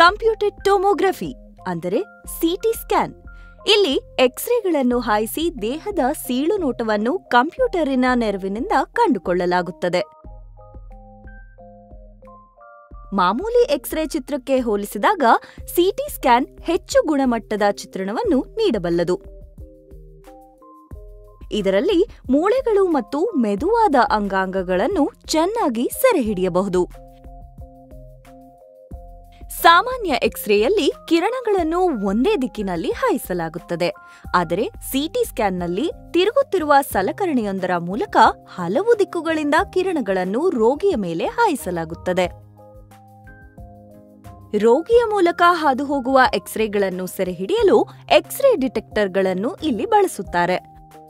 computed tomography ಅಂದರೆ CT scan ಇಲ್ಲಿ ಎಕ್ಸ್ರೇಗಳನ್ನು ಹಾಯಿಸಿ ದೇಹದ ಸೀಳು ನೋಟವನ್ನು ಕಂಪ್ಯೂಟರಿನ ನೆರವಿನಿಂದ ಕಂಡುಕೊಳ್ಳಲಾಗುತ್ತದೆ ಮಾಮೂಲಿ ಎಕ್ಸ್ರೇ ಚಿತ್ರಕ್ಕೆ ಹೋಲಿಸಿದಾಗ ಸಿಟಿ ಸ್ಕ್ಯಾನ್ ಹೆಚ್ಚು ಗುಣಮಟ್ಟದ ಚಿತ್ರಣವನ್ನು ನೀಡಬಲ್ಲದು ಇದರಲ್ಲಿ ಮೂಳೆಗಳು ಮತ್ತು ಮೆದುವಾದ ಅಂಗಾಂಗಗಳನ್ನು ಚೆನ್ನಾಗಿ ಸೆರೆಹಿಡಿಯಬಹುದು ಸಾಮಾನ್ಯ ಎಕ್ಸ್ರೇಯಲ್ಲಿ ಕಿರಣಗಳನ್ನು ಒಂದೇ ದಿಕ್ಕಿನಲ್ಲಿ ಹಾಯಿಸಲಾಗುತ್ತದೆ ಆದರೆ ಸಿಟಿ ಸ್ಕ್ಯಾನ್ನಲ್ಲಿ ತಿರುಗುತ್ತಿರುವ ಸಲಕರಣೆಯೊಂದರ ಮೂಲಕ ಹಲವು ದಿಕ್ಕುಗಳಿಂದ ಕಿರಣಗಳನ್ನು ರೋಗಿಯ ಮೇಲೆ ಹಾಯಿಸಲಾಗುತ್ತದೆ ರೋಗಿಯ ಮೂಲಕ ಹಾದುಹೋಗುವ ಎಕ್ಸ್ರೇಗಳನ್ನು ಸೆರೆಹಿಡಿಯಲು ಎಕ್ಸ್ರೇ ಡಿಟೆಕ್ಟರ್ಗಳನ್ನು ಇಲ್ಲಿ ಬಳಸುತ್ತಾರೆ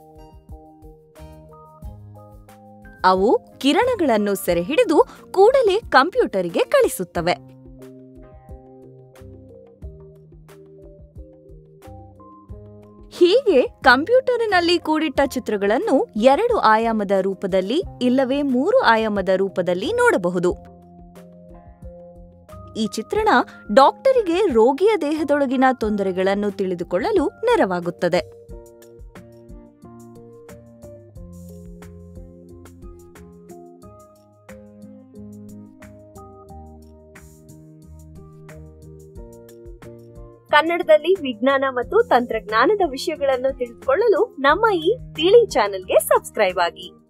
ಅವು ಕಿರಣಗಳನ್ನು ಸೆರೆಹಿಡಿದು ಕೂಡಲೇ ಕಂಪ್ಯೂಟರಿಗೆ ಕಳಿಸುತ್ತವೆ ಹೀಗೆ ಕಂಪ್ಯೂಟರಿನಲ್ಲಿ ಕೂಡಿಟ್ಟ ಚಿತ್ರಗಳನ್ನು ಎರಡು ಆಯಾಮದ ರೂಪದಲ್ಲಿ ಇಲ್ಲವೇ ಮೂರು ಆಯಾಮದ ರೂಪದಲ್ಲಿ ನೋಡಬಹುದು ಈ ಚಿತ್ರಣ ಡಾಕ್ಟರಿಗೆ ರೋಗಿಯ ದೇಹದೊಳಗಿನ ತೊಂದರೆಗಳನ್ನು ತಿಳಿದುಕೊಳ್ಳಲು ನೆರವಾಗುತ್ತದೆ ಕನ್ನಡದಲ್ಲಿ ವಿಜ್ಞಾನ ಮತ್ತು ತಂತ್ರಜ್ಞಾನದ ವಿಷಯಗಳನ್ನು ತಿಳಿದುಕೊಳ್ಳಲು ನಮ್ಮ ಈ ತಿಳಿ ಚಾನೆಲ್ಗೆ ಸಬ್ಸ್ಕ್ರೈಬ್ ಆಗಿ